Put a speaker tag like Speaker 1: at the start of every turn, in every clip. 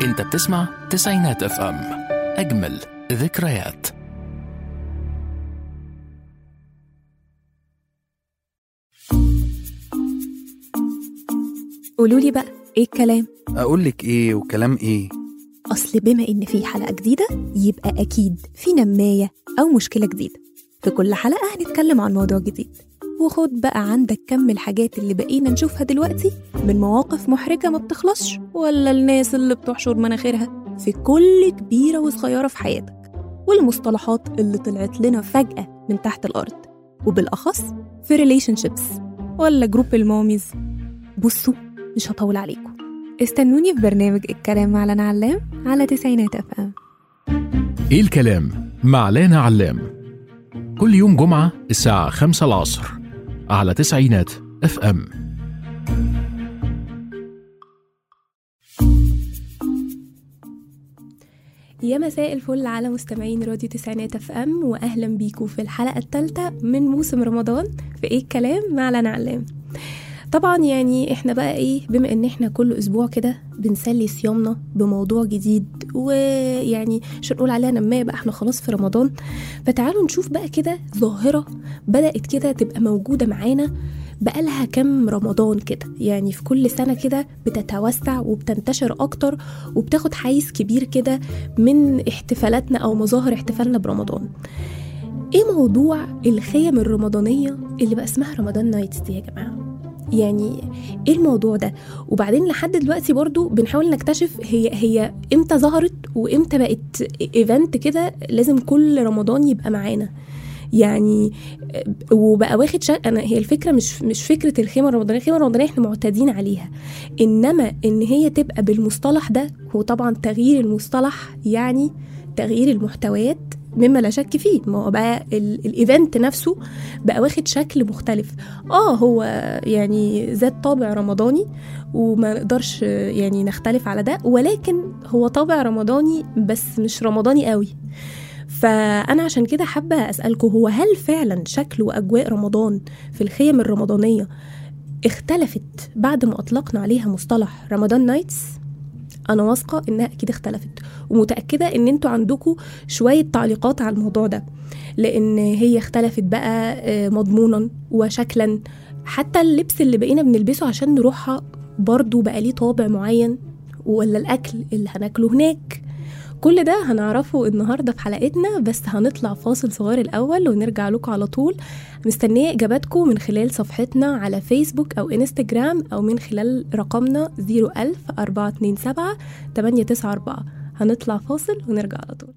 Speaker 1: انت بتسمع تسعينات اف ام اجمل ذكريات
Speaker 2: قولوا لي بقى ايه الكلام
Speaker 3: اقول لك ايه وكلام ايه
Speaker 2: اصل بما ان في حلقه جديده يبقى اكيد في نمايه او مشكله جديده في كل حلقه هنتكلم عن موضوع جديد وخد بقى عندك كم الحاجات اللي بقينا نشوفها دلوقتي من مواقف محرجه ما بتخلصش ولا الناس اللي بتحشر مناخيرها في كل كبيره وصغيره في حياتك والمصطلحات اللي طلعت لنا فجاه من تحت الارض وبالاخص في ريليشن شيبس ولا جروب الماميز بصوا مش هطول عليكم استنوني في برنامج الكلام مع لنا علام على تسعينات اف ام
Speaker 1: ايه الكلام مع لانا علام كل يوم جمعة الساعة خمسة العصر على تسعينات اف ام
Speaker 2: يا مساء الفل على مستمعين راديو تسعينات اف ام واهلا بيكم في الحلقه الثالثه من موسم رمضان في ايه الكلام مع لنا علام طبعا يعني احنا بقى ايه بما ان احنا كل اسبوع كده بنسلي صيامنا بموضوع جديد ويعني مش هنقول عليها نمايه بقى احنا خلاص في رمضان فتعالوا نشوف بقى كده ظاهره بدات كده تبقى موجوده معانا بقالها كام رمضان كده يعني في كل سنة كده بتتوسع وبتنتشر أكتر وبتاخد حيز كبير كده من احتفالاتنا أو مظاهر احتفالنا برمضان ايه موضوع الخيم الرمضانية اللي بقى اسمها رمضان نايتس دي يا جماعة يعني ايه الموضوع ده وبعدين لحد دلوقتي برضو بنحاول نكتشف هي هي امتى ظهرت وامتى بقت ايفنت كده لازم كل رمضان يبقى معانا يعني وبقى واخد شك... انا هي الفكره مش مش فكره الخيمه الرمضانيه الخيمه الرمضانيه احنا معتادين عليها انما ان هي تبقى بالمصطلح ده هو طبعا تغيير المصطلح يعني تغيير المحتويات مما لا شك فيه ما هو بقى ال- الايفنت نفسه بقى واخد شكل مختلف اه هو يعني ذات طابع رمضاني وما نقدرش يعني نختلف على ده ولكن هو طابع رمضاني بس مش رمضاني قوي فأنا عشان كده حابة أسألكم هو هل فعلا شكل وأجواء رمضان في الخيم الرمضانية اختلفت بعد ما أطلقنا عليها مصطلح رمضان نايتس؟ أنا واثقة إنها أكيد اختلفت ومتأكدة إن انتوا عندكم شوية تعليقات على الموضوع ده لأن هي اختلفت بقى آه، مضمونا وشكلا حتى اللبس اللي بقينا بنلبسه عشان نروحها برضو بقى ليه طابع معين ولا الأكل اللي هناكله هناك كل ده هنعرفه النهارده في حلقتنا بس هنطلع فاصل صغير الاول ونرجع لكم على طول مستنيه اجاباتكم من خلال صفحتنا على فيسبوك او انستجرام او من خلال رقمنا 01000 427 894 هنطلع فاصل ونرجع على طول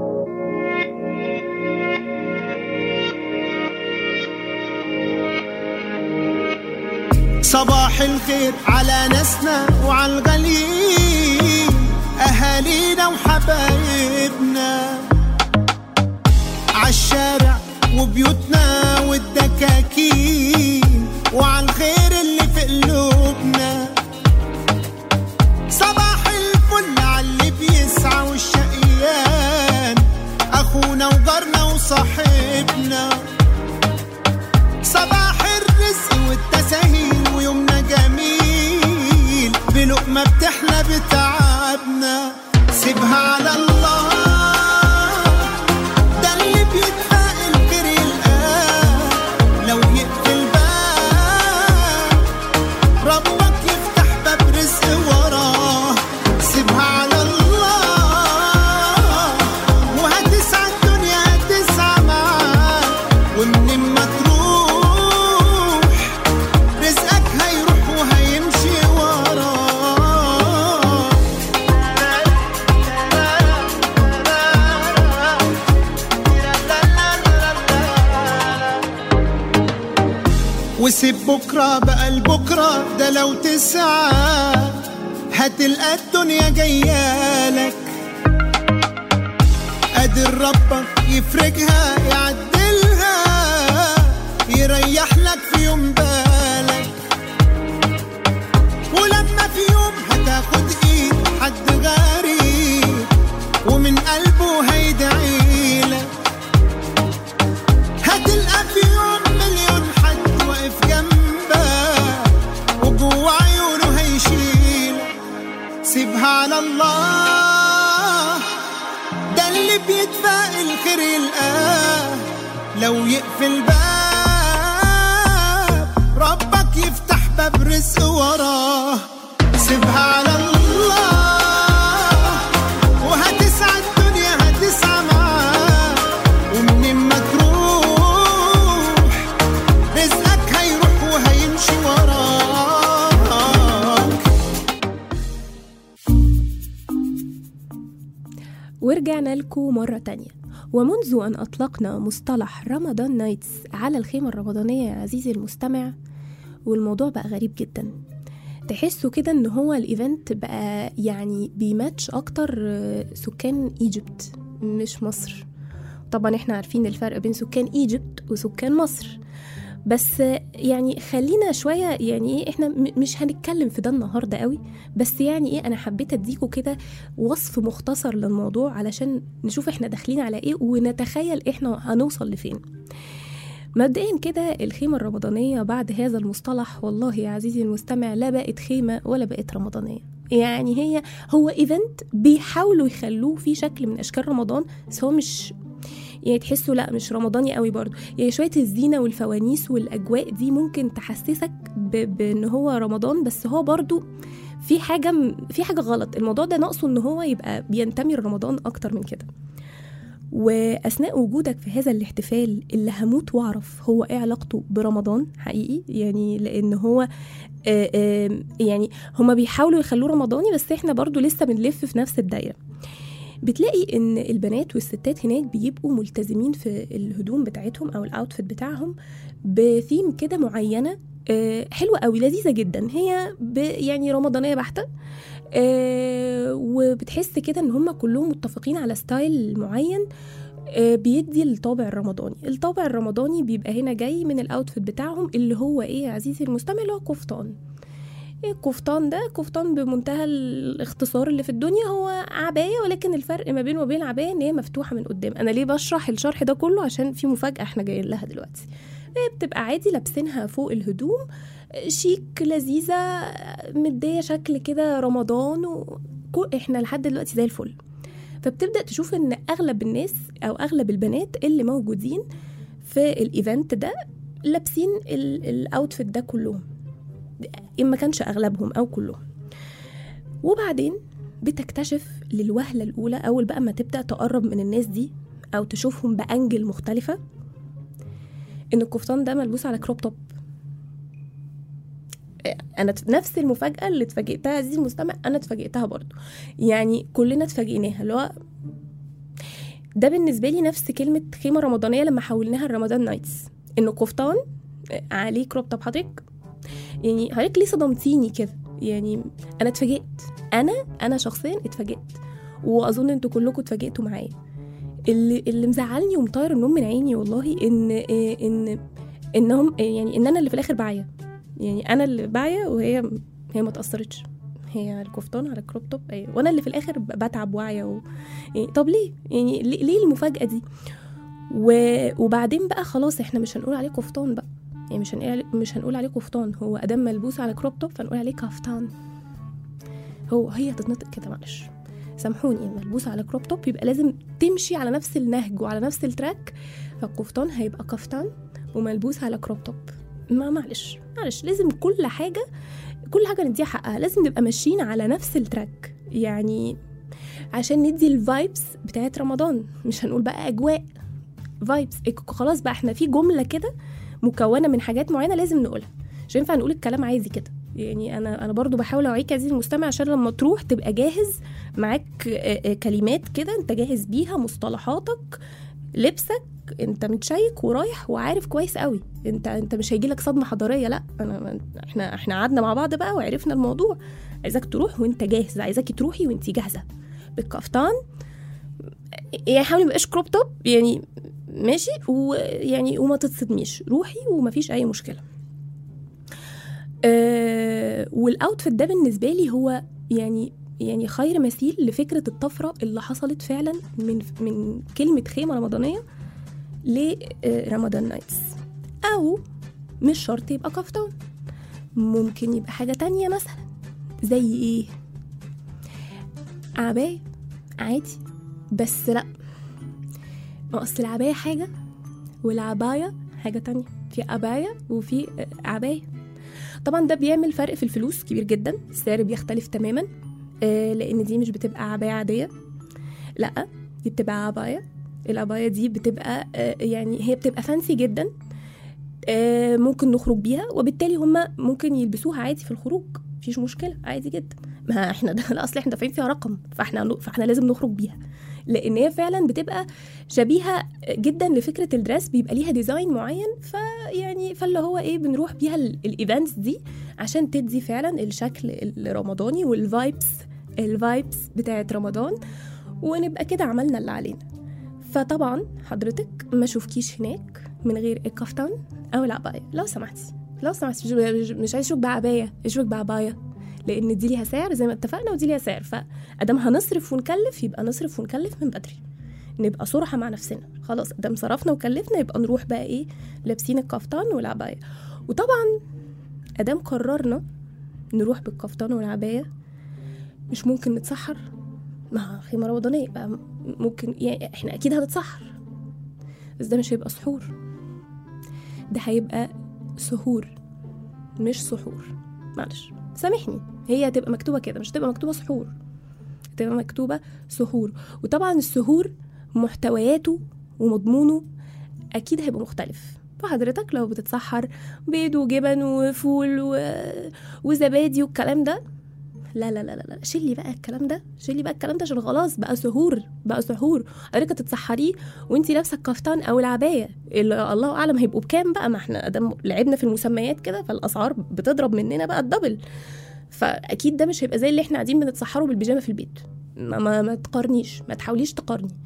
Speaker 4: صباح الخير على ناسنا وعلى الغاليين أهالينا وحبايبنا عالشارع وبيوتنا والدكاكين وعلى الخير اللي في قلوبنا صباح الفل على اللي بيسعى والشقيان أخونا وجارنا وصاحبنا صباح الرزق والتساهيل ويومنا جميل بلقمة بتحلى بتعبنا سيبها على الله ده اللي بيتفائل خير يلقاه لو يقفل باب ربك يفتح باب رزق وراه سيبها على الله وهتسعى الدنيا هتسعى معاك ومن ما تروح رزقك هيروح وهيمشي وراه وسيب بكرة بقى لبكرة ده لو تسعى هتلقى الدنيا جايالك قادر ربك يفرجها يعدلها يريح لك في يوم بالك ولما في يوم هتاخد ايد حد غريب ومن قلبه هيدعيلك هتلقى في يوم مليون حد واقف جنبك وجوه عيونه هيشيلك سيبها على الله ده اللي بيدفع الخير يلقاه لو يقفل باب ربك يفتح باب رزق وراه سيبها على الله وهتسعى الدنيا هتسعى معاه ومنين ما تروح رزقك هيروح وهيمشي وراك
Speaker 2: ورجعنا لكم مرة تانية ومنذ أن أطلقنا مصطلح رمضان نايتس على الخيمة الرمضانية يا عزيزي المستمع والموضوع بقى غريب جدا تحسوا كده ان هو الايفنت بقى يعني بيماتش اكتر آه، سكان ايجيبت مش مصر طبعا احنا عارفين الفرق بين سكان ايجيبت وسكان مصر بس آه، يعني خلينا شوية يعني ايه احنا م- مش هنتكلم في ده النهاردة قوي بس يعني ايه انا حبيت اديكوا كده وصف مختصر للموضوع علشان نشوف احنا داخلين على ايه ونتخيل احنا هنوصل لفين مبدئيا كده الخيمة الرمضانية بعد هذا المصطلح والله يا عزيزي المستمع لا بقت خيمة ولا بقت رمضانية يعني هي هو ايفنت بيحاولوا يخلوه في شكل من اشكال رمضان بس هو مش يعني تحسوا لا مش رمضاني قوي برضه يعني شويه الزينه والفوانيس والاجواء دي ممكن تحسسك ب... بان هو رمضان بس هو برضه في حاجه م- في حاجه غلط الموضوع ده ناقصه ان هو يبقى بينتمي لرمضان اكتر من كده واثناء وجودك في هذا الاحتفال اللي هموت واعرف هو ايه علاقته برمضان حقيقي يعني لان هو آه، آه، يعني هما بيحاولوا يخلوه رمضاني بس احنا برضو لسه بنلف في نفس الدايره بتلاقي ان البنات والستات هناك بيبقوا ملتزمين في الهدوم بتاعتهم او الاوتفيت بتاعهم بثيم كده معينه آه، حلوه قوي لذيذه جدا هي ب- يعني رمضانيه بحته آه، وبتحس كده ان هم كلهم متفقين على ستايل معين آه، بيدي الطابع الرمضاني الطابع الرمضاني بيبقى هنا جاي من الاوتفيت بتاعهم اللي هو ايه يا عزيزي المستمع اللي هو قفطان القفطان ده قفطان بمنتهى الاختصار اللي في الدنيا هو عباية ولكن الفرق ما بينه وبين العباية ان هي مفتوحة من قدام انا ليه بشرح الشرح ده كله عشان في مفاجأة احنا جايين لها دلوقتي هي بتبقى عادي لابسينها فوق الهدوم شيك لذيذة مدية شكل كده رمضان و... كو- احنا لحد دلوقتي زي الفل فبتبدأ تشوف ان اغلب الناس او اغلب البنات اللي موجودين في الايفنت ده لابسين ال- الاوتفيت ده كلهم إن ما كانش أغلبهم أو كلهم وبعدين بتكتشف للوهلة الأولى أول بقى ما تبدأ تقرب من الناس دي أو تشوفهم بأنجل مختلفة إن القفطان ده ملبوس على كروب توب أنا ت- نفس المفاجأة اللي اتفاجئتها عزيزي المستمع أنا اتفاجئتها برضو يعني كلنا اتفاجئناها اللي هو ده بالنسبة لي نفس كلمة خيمة رمضانية لما حولناها لرمضان نايتس إنه قفطان عليه كروب توب حضرتك يعني حضرتك ليه صدمتيني كده يعني انا اتفاجئت انا انا شخصيا اتفاجئت واظن انتوا كلكم اتفاجئتوا معايا اللي اللي مزعلني ومطير النوم من عيني والله ان إيه ان انهم يعني ان انا اللي في الاخر بعيا يعني انا اللي بعيا وهي هي ما تاثرتش هي الكفتان على الكروب توب ايوه وانا اللي في الاخر ب- بتعب واعيه و... يعني طب ليه يعني ليه ليه المفاجاه دي و... وبعدين بقى خلاص احنا مش هنقول عليه كفتان بقى يعني مش هنقول عليه مش هنقول عليه كفتان هو ادام ملبوس على كروب توب فنقول عليه كفتان هو هي تتنطق كده معلش سامحوني ملبوس على كروب توب يبقى لازم تمشي على نفس النهج وعلى نفس التراك فالقفطان هيبقى كفتان وملبوس على كروب توب ما معلش معلش لازم كل حاجه كل حاجه نديها حقها لازم نبقى ماشيين على نفس التراك يعني عشان ندي الفايبس بتاعت رمضان مش هنقول بقى اجواء فايبس خلاص بقى احنا في جمله كده مكونه من حاجات معينه لازم نقولها مش ينفع نقول الكلام عادي كده يعني انا انا برضو بحاول اوعيك يا عزيزي المستمع عشان لما تروح تبقى جاهز معاك آه، آه، كلمات كده انت جاهز بيها مصطلحاتك لبسك انت متشيك ورايح وعارف كويس قوي انت انت مش هيجيلك صدمه حضاريه لا انا احنا احنا قعدنا مع بعض بقى وعرفنا الموضوع عايزاك تروح وانت جاهز عايزاكي تروحي وانت جاهزه بالكفتان يعني حاولي مبقاش كروب توب يعني ماشي ويعني وما تتصدميش روحي ومفيش اي مشكله آه والاوتفيت ده بالنسبه لي هو يعني يعني خير مثيل لفكره الطفره اللي حصلت فعلا من من كلمه خيمه رمضانيه لرمضان نايتس او مش شرط يبقى كفتان ممكن يبقى حاجه تانية مثلا زي ايه عباية عادي بس لا ما اصل العباية حاجة والعباية حاجة تانية في عباية وفي آه، عباية طبعا ده بيعمل فرق في الفلوس كبير جدا السعر بيختلف تماما آه، لان دي مش بتبقى عباية عادية لا دي بتبقى عباية العباية دي بتبقى آه، يعني هي بتبقى فانسي جدا آه، ممكن نخرج بيها وبالتالي هما ممكن يلبسوها عادي في الخروج مفيش مشكلة عادي جدا ما احنا ده الاصل احنا دافعين فيها رقم فاحنا فاحنا لازم نخرج بيها لان هي فعلا بتبقى شبيهه جدا لفكره الدرس بيبقى ليها ديزاين معين فيعني فاللي هو ايه بنروح بيها ال- الايفنتس دي عشان تدي فعلا الشكل الرمضاني والفايبس الفايبس بتاعت رمضان ونبقى كده عملنا اللي علينا فطبعا حضرتك ما شوفكيش هناك من غير الكفتان او العبايه لو سمحتي لو سمحتي مش- مش عايز اشوفك بعبايه اشوفك بعبايه لان دي ليها سعر زي ما اتفقنا ودي ليها سعر فادام هنصرف ونكلف يبقى نصرف ونكلف من بدري نبقى صراحة مع نفسنا خلاص ادام صرفنا وكلفنا يبقى نروح بقى ايه لابسين الكفتان والعباية وطبعا ادام قررنا نروح بالكفتان والعباية مش ممكن نتسحر ما خيمة رمضانية بقى ممكن يعني احنا اكيد هنتسحر بس ده مش هيبقى سحور ده هيبقى سهور مش سحور معلش سامحني هي هتبقى مكتوبة كده مش هتبقى مكتوبة سحور هتبقى مكتوبة سحور وطبعا السحور محتوياته ومضمونه أكيد هيبقى مختلف فحضرتك لو بتتسحر بيض وجبن وفول و... وزبادي والكلام ده لا لا لا لا لا شيلي بقى الكلام ده شيلي بقى الكلام ده عشان خلاص بقى سهور بقى سحور حضرتك تتسحريه وانتي لابسه الكفتان او العبايه اللي الله اعلم هيبقوا بكام بقى ما احنا ادام لعبنا في المسميات كده فالاسعار بتضرب مننا بقى الدبل فاكيد ده مش هيبقى زي اللي احنا قاعدين بنتسحروا بالبيجامه في البيت ما, ما, ما تقارنيش ما تحاوليش تقارني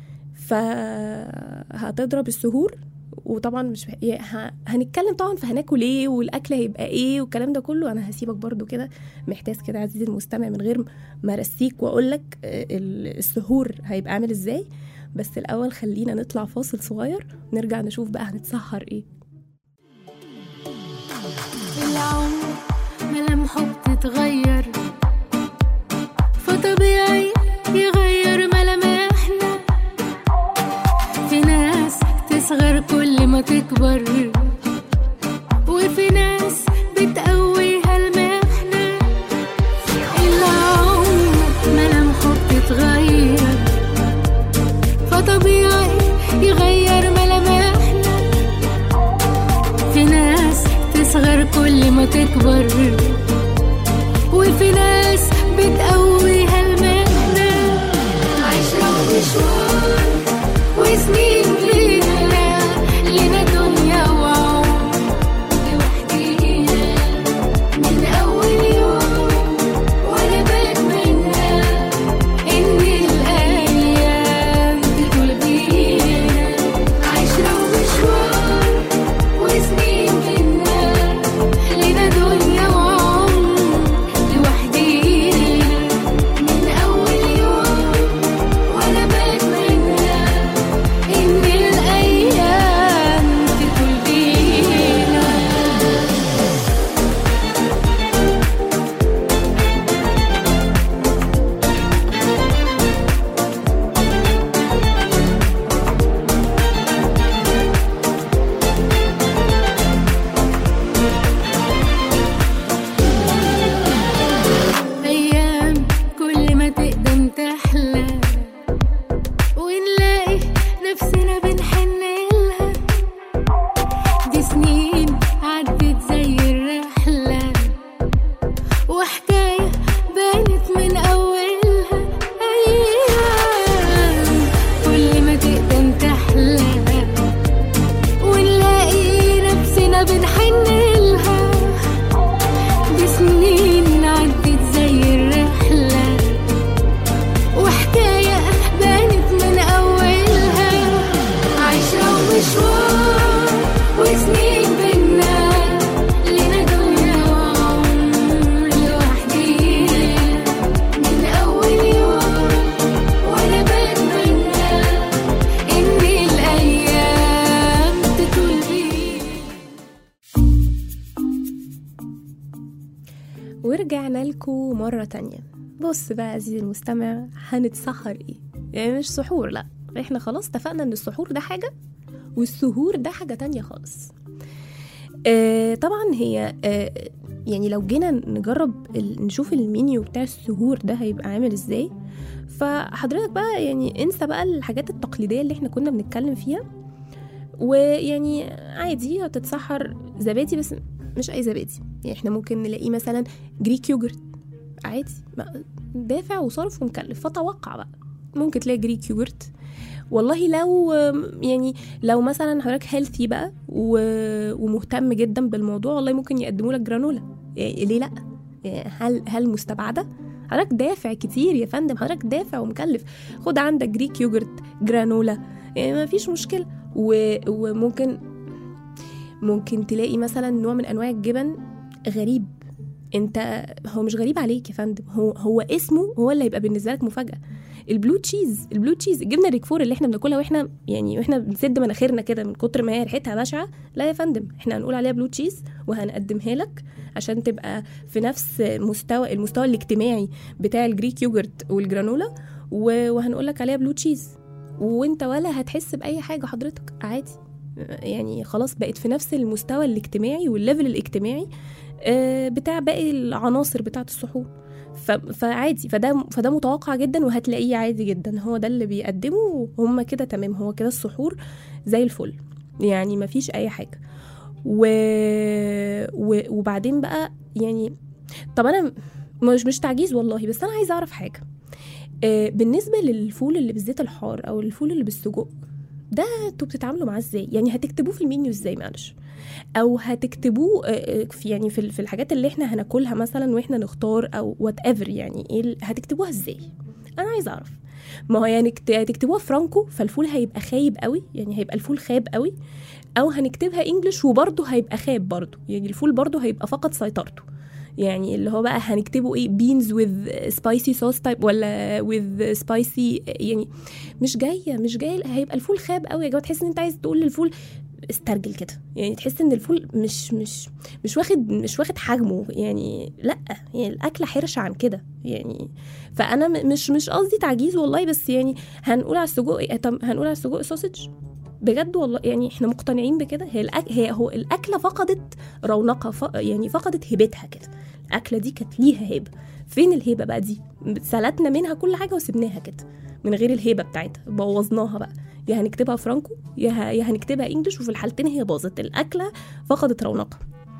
Speaker 2: فهتضرب السهور وطبعا مش يعني ه- هنتكلم طبعا في هناكل ايه والاكل هيبقى ايه والكلام ده كله انا هسيبك برضو كده محتاج كده عزيزي المستمع من غير ما ارسيك واقول لك السهور هيبقى عامل ازاي بس الاول خلينا نطلع فاصل صغير نرجع نشوف بقى هنتسحر ايه
Speaker 5: العمر ملامحه بتتغير فطبيعي يغير ملامحنا في ناس تصغر كل ما تكبر وفي ناس بتقويها المحنة العمر ملامحه بتتغير فطبيعي يغير ملامحنا في ناس تصغر كل ما تكبر وفي ناس بتقويها المهنة عشرة ومشوار وسنين لينا لنا دنيا وعمر لوحدينا من أول يوم وأنا بتمنى إن الأيام تطول بينا عشرة ومشوار وسنين منا لنا دنيا وعمر لوحدينا من أول يوم وأنا بتمنى إن الأيام تطول بينا أيام كل ما تقدم تحلى ونلاقي نفسنا بنحن لها دي سنين عدت زي الرحلة وحكاية بانت من أولها أيام كل ما تقدم تحلى ونلاقي نفسنا بنحن لها دي سنين عدت زي الرحلة وحكاية بانت من أولها عشرة ومشوار وسنين بينا لنا دنيا وعمر لوحدينا من أول يوم وأنا بتمنى إن الأيام تطول بينا
Speaker 2: ورجعنا لكم مرة تانية بص بقى يا عزيزي المستمع هنتسحر ايه يعني مش سحور لا احنا خلاص اتفقنا ان السحور ده حاجة والسهور ده حاجة تانية خالص آه طبعا هي آه يعني لو جينا نجرب ال- نشوف المنيو بتاع السهور ده هيبقى عامل ازاي فحضرتك بقى يعني انسى بقى الحاجات التقليدية اللي احنا كنا بنتكلم فيها ويعني عادي هتتسحر زبادي بس مش اي زبادي يعني احنا ممكن نلاقيه مثلا جريك يوجرت عادي ما- دافع وصرف ومكلف فتوقع بقى ممكن تلاقي جريك يوجرت والله لو يعني لو مثلا حضرتك هيلثي بقى و- ومهتم جدا بالموضوع والله ممكن يقدموا لك جرانولا يعني ليه لا يعني هل هل مستبعده حضرتك دافع كتير يا فندم حضرتك دافع ومكلف خد عندك جريك يوجرت جرانولا يعني ما فيش مشكله و... وممكن ممكن تلاقي مثلا نوع من انواع الجبن غريب انت هو مش غريب عليك يا فندم هو هو اسمه هو اللي هيبقى بالنسبه لك مفاجاه البلو تشيز البلو تشيز الجبنه الريكفور اللي احنا بناكلها واحنا يعني واحنا بنسد مناخيرنا كده من كتر ما هي ريحتها بشعه لا يا فندم احنا هنقول عليها بلو تشيز وهنقدمها لك عشان تبقى في نفس مستوى المستوى الاجتماعي بتاع الجريك يوجرت والجرانولا و- وهنقول لك عليها بلو تشيز وانت ولا هتحس باي حاجه حضرتك عادي يعني خلاص بقت في نفس المستوى الاجتماعي والليفل الاجتماعي آه، بتاع باقي العناصر بتاعه السحور ف- فعادي فده فده متوقع جدا وهتلاقيه عادي جدا هو ده اللي بيقدمه وهم كده تمام هو كده السحور زي الفل يعني مفيش اي حاجه و... و... وبعدين بقى يعني طب انا مش مش تعجيز والله بس انا عايزه اعرف حاجه آه، بالنسبه للفول اللي بالزيت الحار او الفول اللي بالسجق ده انتوا بتتعاملوا معاه ازاي يعني هتكتبوه في المنيو ازاي معلش او هتكتبوه آه، آه، في يعني في في الحاجات اللي احنا هناكلها مثلا واحنا نختار او وات ايفر يعني ايه ال- هتكتبوها ازاي انا عايزه اعرف ما هو يعني كت- هتكتبوها فرانكو فالفول هيبقى خايب قوي يعني هيبقى الفول خاب قوي او هنكتبها انجلش وبرضه هيبقى خاب برضه يعني الفول برضه هيبقى فقد سيطرته يعني اللي هو بقى هنكتبه ايه بينز with سبايسي صوص تايب ولا with سبايسي يعني مش جايه مش جايه هيبقى الفول خاب قوي يا جماعه تحس ان انت عايز تقول للفول استرجل كده يعني تحس ان الفول مش مش مش واخد مش واخد حجمه يعني لا يعني الاكله حرشه عن كده يعني فانا م- مش مش قصدي تعجيز والله بس يعني هنقول على السجق إيه؟ طب هنقول على السجق سوسج بجد والله يعني احنا مقتنعين بكده هي الأك... هي هو الاكله فقدت رونقها ف... يعني فقدت هيبتها كده الاكله دي كانت ليها هيبه فين الهيبه بقى دي سلتنا منها كل حاجه وسبناها كده من غير الهيبه بتاعتها بوظناها بقى يا هنكتبها فرانكو يا ه... يا هنكتبها انجلش وفي الحالتين هي باظت الاكله فقدت رونقها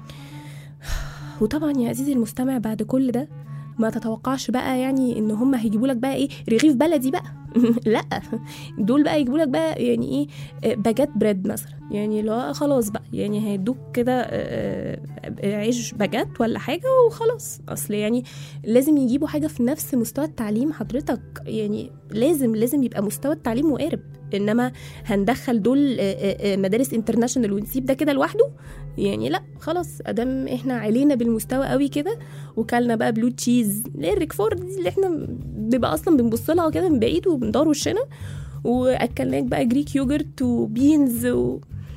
Speaker 2: وطبعا يا عزيزي المستمع بعد كل ده ما تتوقعش بقى يعني ان هم هيجيبوا لك بقى ايه رغيف بلدي بقى لا دول بقى يجيبوا لك بقى يعني ايه آه، باجات بريد مثلا يعني اللي هو خلاص بقى يعني هيدوك كده آه، آه، عيش باجات ولا حاجه وخلاص اصل يعني لازم يجيبوا حاجه في نفس مستوى التعليم حضرتك يعني لازم لازم يبقى مستوى التعليم مقارب انما هندخل دول آه، آه، آه، مدارس انترناشونال ونسيب ده كده لوحده يعني لا خلاص ادام احنا علينا بالمستوى قوي كده وكلنا بقى بلو تشيز اللي هي الريكفور دي اللي احنا بيبقى اصلا بنبص لها كده من بعيد وبندار وشنا واكلناك بقى جريك يوجرت وبينز و...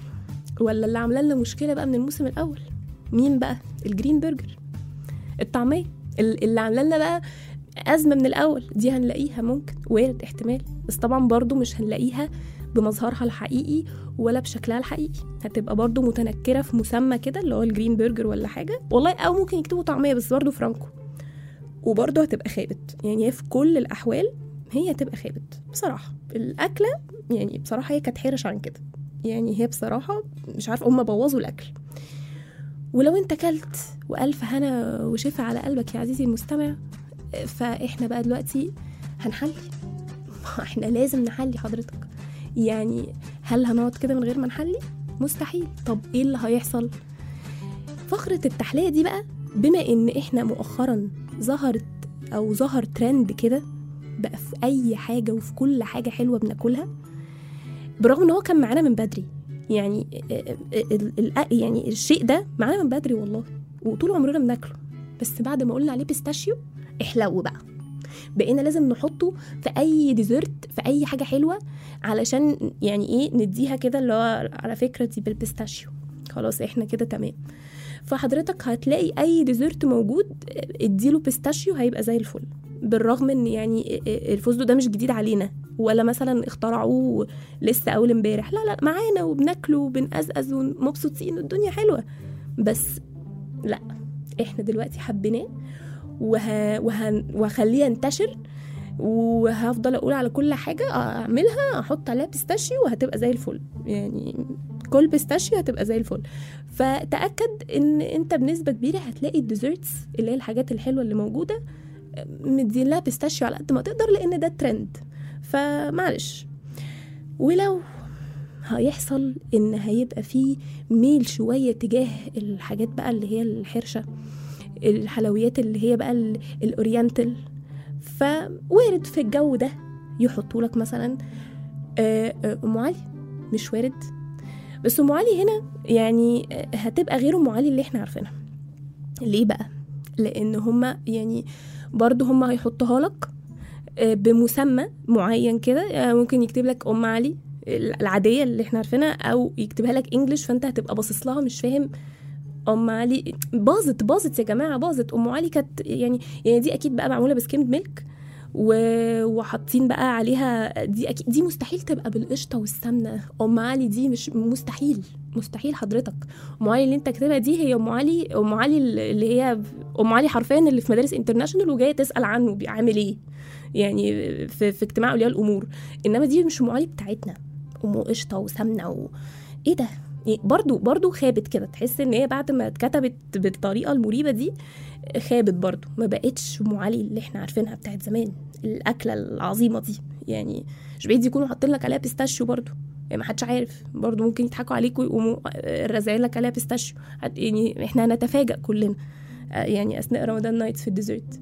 Speaker 2: ولا اللي عامله لنا مشكله بقى من الموسم الاول مين بقى الجرين برجر الطعميه ال- اللي عامله لنا بقى ازمه من الاول دي هنلاقيها ممكن وارد احتمال بس طبعا برضو مش هنلاقيها بمظهرها الحقيقي ولا بشكلها الحقيقي هتبقى برضو متنكره في مسمى كده اللي هو الجرين برجر ولا حاجه والله او ممكن يكتبوا طعميه بس برضو فرانكو وبرضه هتبقى خابت يعني هي في كل الاحوال هي هتبقى خابت بصراحه الاكله يعني بصراحه هي كانت حرش عن كده يعني هي بصراحه مش عارفه هم بوظوا الاكل ولو انت كلت والف هنا وشفا على قلبك يا عزيزي المستمع فاحنا بقى دلوقتي هنحلي احنا لازم نحلي حضرتك يعني هل هنقعد كده من غير ما نحلي مستحيل طب ايه اللي هيحصل فقرة التحلية دي بقى بما ان احنا مؤخرا ظهرت او ظهر ترند كده بقى في اي حاجة وفي كل حاجة حلوة بناكلها برغم ان هو كان معانا من بدري يعني ال- ال- يعني الشيء ده معانا من بدري والله وطول عمرنا بناكله بس بعد ما قلنا عليه بيستاشيو احلو بقى بقينا لازم نحطه في اي ديزرت في اي حاجه حلوه علشان يعني ايه نديها كده اللي هو على فكره دي بالبيستاشيو خلاص احنا كده تمام فحضرتك هتلاقي اي ديزرت موجود اديله بيستاشيو هيبقى زي الفل بالرغم ان يعني الفستق ده مش جديد علينا ولا مثلا اخترعوه لسه اول امبارح لا لا معانا وبناكله وبنقزقز ومبسوطين والدنيا حلوه بس لا احنا دلوقتي حبيناه وه... وه... وهخليه ينتشر وهفضل اقول على كل حاجه اعملها احط عليها بيستاشيو وهتبقى زي الفل يعني كل بيستاشيو هتبقى زي الفل فتاكد ان انت بنسبه كبيره هتلاقي الديزرتس اللي هي الحاجات الحلوه اللي موجوده مدين لها بيستاشيو على قد ما تقدر لان ده ترند فمعلش ولو هيحصل ان هيبقى فيه ميل شويه تجاه الحاجات بقى اللي هي الحرشه الحلويات اللي هي بقى ال- الاورينتال فوارد في الجو ده يحطوا لك مثلا آه، آه، ام علي مش وارد بس ام علي هنا يعني آه، هتبقى غير ام علي اللي احنا عارفينها ليه بقى لان هما يعني برضو هما هيحطوها لك آه، بمسمى معين كده آه، ممكن يكتب لك ام علي العاديه اللي احنا عارفينها او يكتبها لك انجلش فانت هتبقى باصص لها مش فاهم ام علي باظت باظت يا جماعه باظت ام علي كانت يعني يعني دي اكيد بقى معموله بسكيمد ميلك و... وحاطين بقى عليها دي اكيد دي مستحيل تبقى بالقشطه والسمنه ام علي دي مش مستحيل مستحيل حضرتك ام علي اللي انت كاتبها دي هي ام علي ام علي اللي هي ام علي حرفيا اللي في مدارس انترناشونال وجايه تسال عنه بيعمل ايه يعني في, في اجتماع اولياء الامور انما دي مش ام علي بتاعتنا ام قشطه وسمنه و... ايه ده يعني برضو برضو خابت كده تحس ان هي بعد ما اتكتبت بالطريقه المريبه دي خابت برضو ما بقتش ام علي اللي احنا عارفينها بتاعت زمان الاكله العظيمه دي يعني مش بعيد يكونوا حاطين لك عليها بيستاشيو برضو يعني ما حدش عارف برضو ممكن يضحكوا عليك ويقوموا رازعين لك عليها بيستاشيو هت- يعني احنا هنتفاجئ كلنا آه، يعني اثناء رمضان نايتس في الديزرت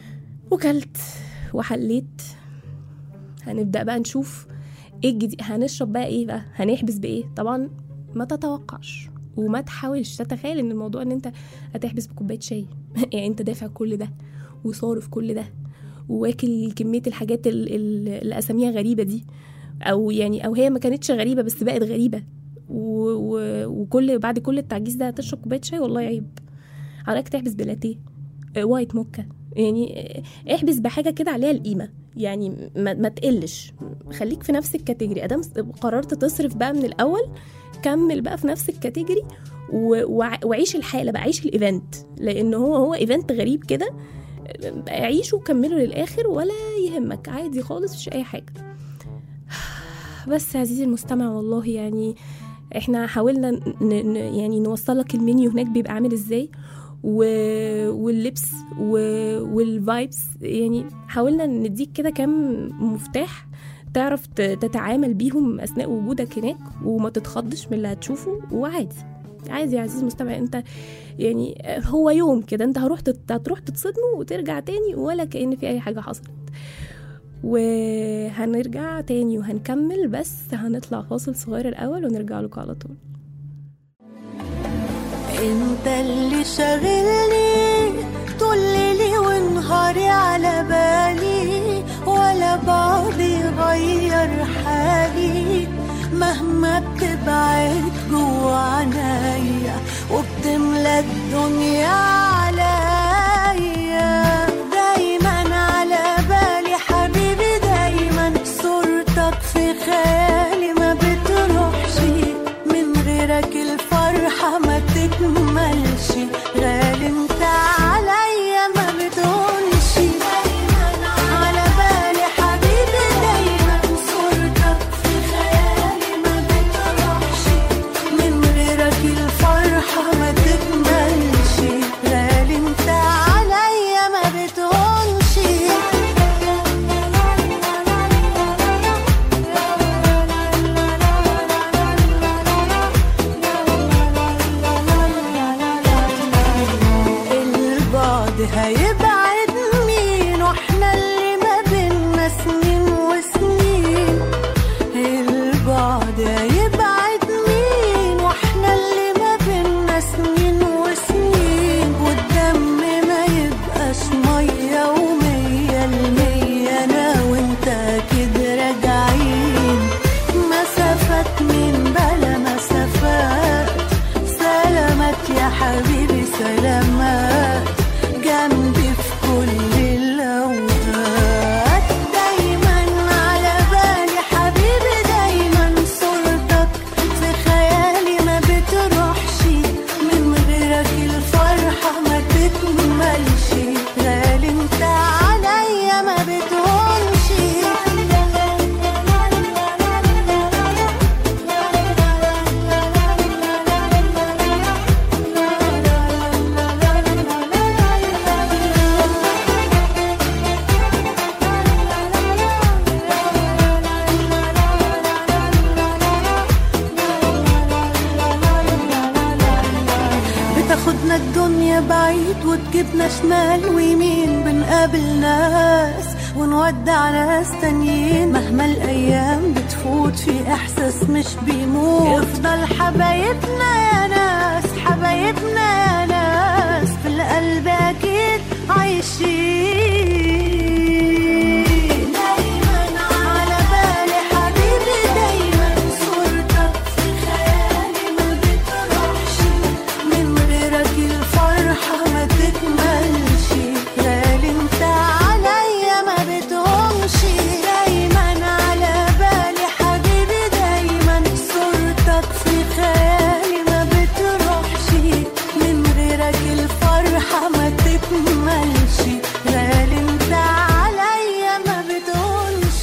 Speaker 2: وكلت وحليت هنبدا بقى نشوف ايه الجديد هنشرب بقى ايه بقى هنحبس بايه طبعا ما تتوقعش وما تحاولش تتخيل ان الموضوع ان انت هتحبس بكوبايه شاي يعني انت دافع كل ده وصارف كل ده واكل كميه الحاجات ال- ال- اللي اساميها غريبه دي او يعني او هي ما كانتش غريبه بس بقت غريبه و... و... وكل بعد كل التعجيز ده هتشرب كوبايه شاي والله عيب حضرتك تحبس بلاتيه آه، وايت موكا يعني آه، احبس بحاجه كده عليها القيمه يعني ما, ما تقلش خليك في نفس الكاتيجوري ادام قررت تصرف بقى من الاول كمل بقى في نفس الكاتيجوري و- وع- وعيش الحاله بقى عيش الايفنت لان هو هو ايفنت غريب كده عيشه وكمله للاخر ولا يهمك عادي خالص مش اي حاجه بس عزيزي المستمع والله يعني احنا حاولنا ن... ن... يعني نوصلك المنيو هناك بيبقى عامل ازاي و... واللبس و... والفايبس يعني حاولنا نديك كده كام مفتاح تعرف ت- تتعامل بيهم اثناء وجودك هناك وما تتخضش من اللي هتشوفه وعادي عادي يا عزيزي المستمع انت يعني هو يوم كده انت هروح تت... هتروح تتصدموا وترجع تاني ولا كأن في اي حاجه حصلت وهنرجع تاني وهنكمل بس هنطلع فاصل صغير الاول ونرجع لكم على طول
Speaker 6: انت اللي شاغلني طول ليلي ونهاري على بالي ولا بعض يغير حالي مهما بتبعد جوا عنايا وبتملى الدنيا عليا دايما على بالي حبيبي دايما صورتك في خيالي ما بتروحش من غيرك الفرحة ما تكملش غالي انت عليا ما بتهونش على بالي حبيبي دايما صورتك في خيالي ما بتروحش من غيرك الفرحة ما تكملش غالي جبنا شمال ويمين بنقابل ناس ونودع ناس تانيين مهما الأيام بتفوت في إحساس مش بيموت يفضل حبايبنا يا ناس حبايبنا يا ناس في القلب أكيد عايشين دايما على بالي حبيبي دايما صورتك في خيالي ما بتروحش من غيرك الفرحة ما تكملش غالي انت عليا ما بتهمش دايما على بالي حبيبي دايما صورتك في خيالي ما بتروحش من غيرك الفرحة ما تكملش غالي انت عليا ما بتهمش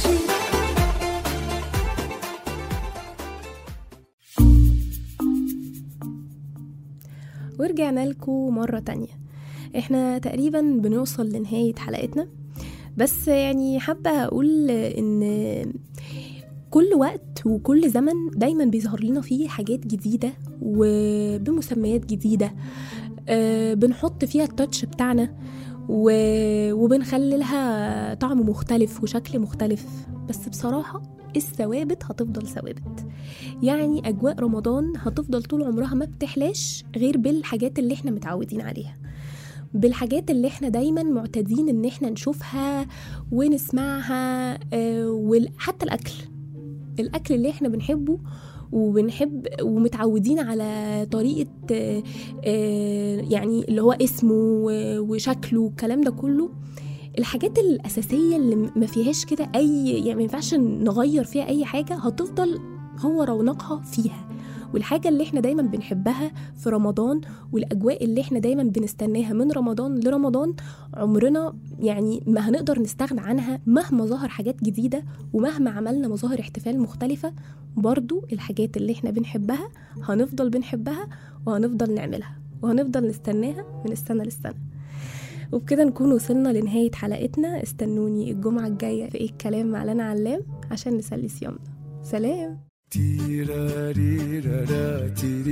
Speaker 2: ورجعنا لكم مرة تانية احنا تقريبا بنوصل لنهاية حلقتنا بس يعني حابة أقول إن كل وقت وكل زمن دايما بيظهر لنا فيه حاجات جديدة وبمسميات جديدة آه، بنحط فيها التاتش بتاعنا و- وبنخلي لها طعم مختلف وشكل مختلف بس بصراحة الثوابت هتفضل ثوابت يعني أجواء رمضان هتفضل طول عمرها ما بتحلاش غير بالحاجات اللي احنا متعودين عليها بالحاجات اللي احنا دايما معتادين ان احنا نشوفها ونسمعها آه، وحتى الأكل الأكل اللي احنا بنحبه وبنحب ومتعودين على طريقة آه، آه، يعني اللي هو اسمه و- وشكله والكلام ده كله الحاجات الأساسية اللي ما فيهاش كده أي يعني ما ينفعش نغير فيها أي حاجة هتفضل هو رونقها فيها والحاجة اللي احنا دايما بنحبها في رمضان والأجواء اللي احنا دايما بنستناها من رمضان لرمضان عمرنا يعني ما هنقدر نستغنى عنها مهما ظهر حاجات جديدة ومهما عملنا مظاهر احتفال مختلفة برضو الحاجات اللي احنا بنحبها هنفضل بنحبها وهنفضل نعملها وهنفضل نستناها من السنة للسنة وبكده نكون وصلنا لنهاية حلقتنا استنوني الجمعة الجاية في ايه الكلام مع لنا علام عشان نسلي صيامنا سلام
Speaker 3: تيراريرارا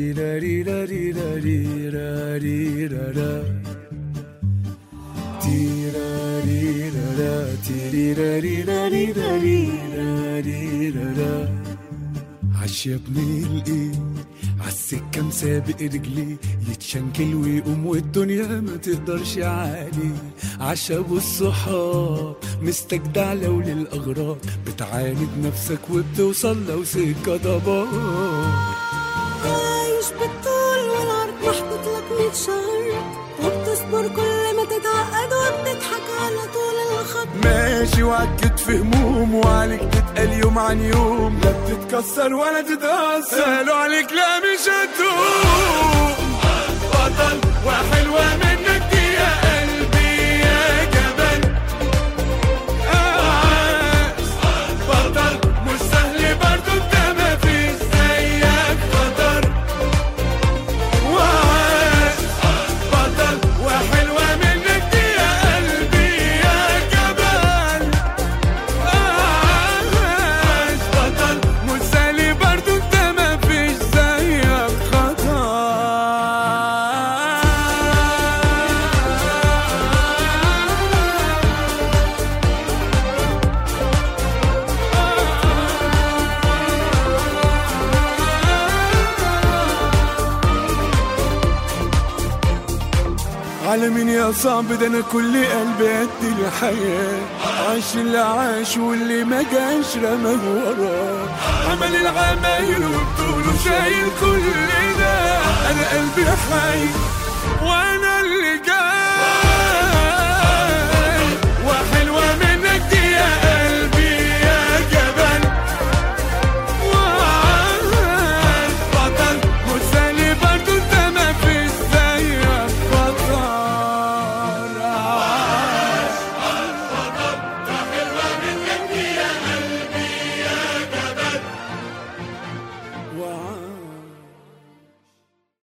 Speaker 3: تيريراريراريراريرارا تيراريرارا تيريراريراريراريرارا عش يا ابني الايه عالسكة مسابق رجليه يتشنكل ويقوم والدنيا ما تقدرش عليه عشا والصحاب مستجدع لو للأغراض بتعاند نفسك وبتوصل لو سكة ضباب
Speaker 6: عايش بالطول والعرض محطوط لك 100 شهر وبتصبر كل ما تتعقد وبتضحك على طول الخط
Speaker 3: ماشي وعكت في هموم وعليك تتقل يوم عن يوم لا بتتكسر ولا تتأثر قالوا عليك لا مش هتدوم بطل وحلوة منك دي يا قلبي يا جبل عاش بطل مش سهل برضو انت ما فيش زيك بطل وعاش بطل وحلوة منك دي يا قلبي يا جبل عاش بطل مش سهل برضو انت ما فيش زيك خطر على مين يا صعب ده انا كل قلبي قد الحياة عاش اللي عاش واللي ما جاش رماه وراه عمل العمايل وبطوله شايل كل ده انا قلبي حي وانا